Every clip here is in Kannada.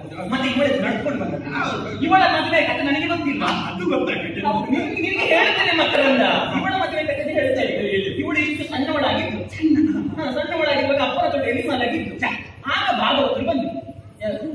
ಮತ್ತೆ ಇವಳ ನಡ್ಕೊಂಡು ಬಂದ ಇವಳ ಮದುವೆ ಕಥೆ ನನಗೆ ಗೊತ್ತಿಲ್ಲ ಅದು ಗೊತ್ತಾಗಿದೆ ಹೌದು, ನಿನ್- ನಿನಗೆ ಹೇಳ್ತೇನೆ ಮಕ್ಕಳಂದ ಇವಳ ಮದುವೆ ಕಥೆ ಹೇಳ್ತಾ ಇದ್ದೆ ಇವಳು ಇಷ್ಟು ಸಣ್ಣವಳಾಗಿದ್ದು ಹಾ, ಸಣ್ಣವಳಾಗಿರುವಾಗ ಅಪ್ಪನ ತೊಡೆಯಲ್ಲಿ ಮಲಗಿದ್ದು ಆಗ ಭಾಗವತರು ಬಂದು ಯಾರು?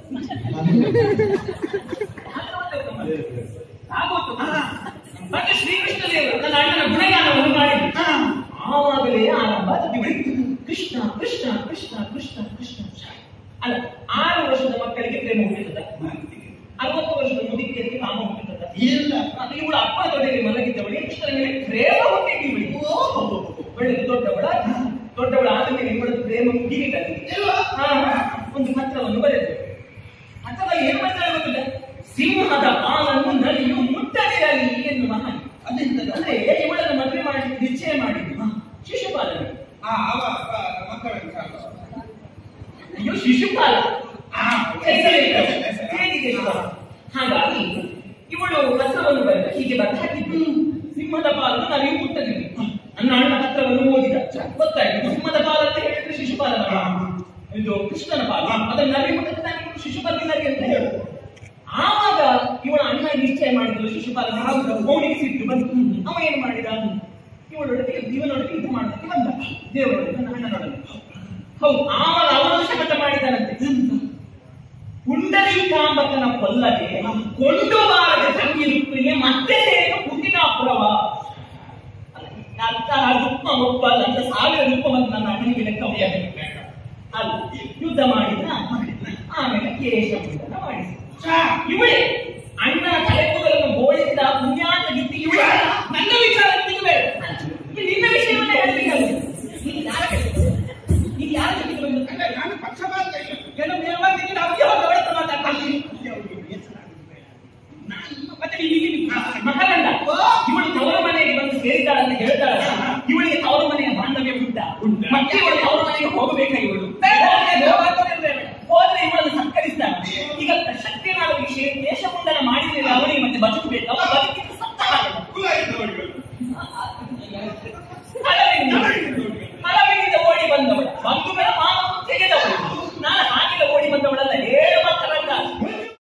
ಭಾಗವತರು ಮತ್ತೆ ಶ್ರೀಕೃಷ್ಣ ದೇವರು ನನ್ನ ಅಣ್ಣನ ಗುಣಗಾನವನ್ನು ಮಾಡಿದ್ರು ಆವಾಗಲೇ ಆರಂಭ ಇವಳಿಗೆ ಕೃಷ್ಣ ಕೃಷ್ಣ ಕೃಷ್ಣ ಕೃಷ್ಣ ಕೃಷ್ಣ ಅಲ್ಲ ಆರು ವರ್ಷದ ಮಕ್ಕಳಿಗೆ ಪ್ರೇಮ ಹುಟ್ಟಿದ ಅರವತ್ತು ವರ್ಷದ ಮುದುಕಿಯರಿಗೆ ಕಾಮ ಹುಟ್ಟಿದ ಇಲ್ಲ ಅದು ಇವಳು ಅಪ್ಪನ ತೊಡೆಯಲ್ಲಿ ಮಲಗಿದ್ದವಳಿಗೆ ಕೃಷ್ಣನ ಮೇಲೆ ಪ್ರೇಮ ಹುಟ್ಟಿದ್ದು ಇವಳಿಗೆ ಒಳ್ಳೆ ದೊಡ್ಡವಳ ದೊಡ್ಡವಳ ಆದ ಮೇಲೆ ಇವಳ ಪ್ರೇಮ ಮುಗಿಲಿಲ್ಲ ಒಂದು ಪತ್ರವನ್ನು ಬರೆದರು ಪತ್ರದಲ್ಲಿ ಏನು ಬರ್ತಾರೆ ಗೊತ್ತಿಲ್ಲ ಸಿಂಹದ ಪಾಲನ್ನು ನಲಿಯು ಮುಟ್ಟದಿರಲಿ ಎನ್ನುವ ಹಾಗೆ ಅದೆಂತದು? ಅಂದ್ರೆ ಇವಳನ್ನು ಮದುವೆ ಮಾಡಿ ನಿಶ್ಚಯ ಮಾಡಿದ್ದು ಶಿಶುಪಾಲನೆ ಆ ಅವ ಅವ ಮಕ್ಕಳನ್ನು ಸಾಕು. ಅಯ್ಯೋ ಶಿಶುಪಾಲ ಆ, ಹೇಗಿದೆ ಇದು? ಹಾಗಾಗಿ ಇವಳು ಪತ್ರವನ್ನು ಬರೆದ ಹೀಗೆ ಬರೆದು ಹಾಕಿದ್ದು ಸಿಂಹದ ಪಾಲನ್ನು ನಾವೇ ಮುಟ್ಟದಿಲ್ಲ ನನ್ನ ಅಣ್ಣ ಪತ್ರವನ್ನು ಓದಿದ ಗೊತ್ತಾಯ್ತು ಸಿಂಹದ ಪಾಲ ಅಂತ ಹೇಳಿದ್ರೆ ಶಿಶುಪಾಲನ ಇದು ಕೃಷ್ಣನ ಪಾಲ ಅದನ್ನ ನರಿ ಮುಟ್ಟದ ನಾನು ಶಿಶುಪಾಲ ನರಿ ಅಂತ ಹೇಳುದು ಆವಾಗ ಇವಳ ಅಣ್ಣ ನಿಶ್ಚಯ ಮಾಡಿದ್ರು ಶಿಶುಪಾಲನ ಹೌದು ಅವನಿಗೆ ಸಿಟ್ಟು ಬಂತು ಅವ ಏನು ಮಾಡಿದ ಇವಳೊಡನೆ ಇವನೊಡನೆ ಇದು ಮಾಡಕ್ಕೆ ಬಂದ ದೇವರೊಡನೆ ನನ್ನ ಅಣ್ಣನೊಡನೆ ಹೌದು ಆವಾಗ ಅವನು ಶಪಥ ಮಾಡಿದನಂತೆ ಪುಂಡರೀಕಾಂಬಕನ ಕೊಲ್ಲದೆ ಕೊಂಡು ಬಾರದ ತಂಗಿ ರುಕ್ಮಿಣಿಗೆ ಮತ್ತೆ ಸೇರಿದ ಪುಟ್ಟಿನಾಪುರವ ಅಂತ ರುಕ್ಮ ಒಪ್ಪಲ್ಲ ಅಂತ ಸಾವಿರ ರೂಪವನ್ನು ನನ್ನ ಅಣ್ಣನಿಗೆ ಲೆಕ್ಕ ಹೊಡೆಯಬೇಕು ಅಲ್ಲ ಯುದ್ಧ ಮಾಡಿದ ಆಮೇಲೆ ಕೇಶವಂತನ ಮಾಡಿದ ಛಾ, ಇವಳೇ ಅಣ್ಣನ ತಲೆಕೂದಲನ್ನು ಬೋಳಿಸಿದ ಪುಣ್ಯಾತ ಗಿತ್ತಿ ಇವಳೇ ನನ್ನ ವಿಚಾರ ನಿನಗೆ ಬೇಡ ಇದು ನಿನ್ನ ವಿಷಯವನ್ನ ಹೇಳಬೇಕಲ್ಲ ನೀನು ಯಾರ ನೀನು ಯಾರ ಜೊತೆಗೆ ಬಂದು ಅಲ್ಲ, ನಾನು ಪಕ್ಷಪಾತ ಇಲ್ಲ. ಕೆಲವು ನಿರ್ವಾಹಕರಿಗೆ ನಾವು ಯಾವಾಗ ಅವಳ ಮಾತಾಡ್ತೀವಿ ಅವ್ರಿಗೆ ಬೇಸರಾಗುದು ಬೇಡ. ನಾನು ಮತ್ತೆ ನೀನು ಇಲ್ಲಿ ಮಕರಂದ ಇವಳು ತವರ ಮನೆಗೆ ಬಂದು ಸೇರಿದ್ದಾಳಂತ ಹೇಳ್ತಾಳ ಇವಳಿಗೆ ತವರ ಮನೆಯ ಬಾಂಧವ್ಯ ಉಂಟ ಉಂಟಾ? ಮತ್ತೆ ಇವಳು ತವರ ಮನೆಗೆ ಹೋಗಬೇಕಾ ಇವಳು ಬೇಡ.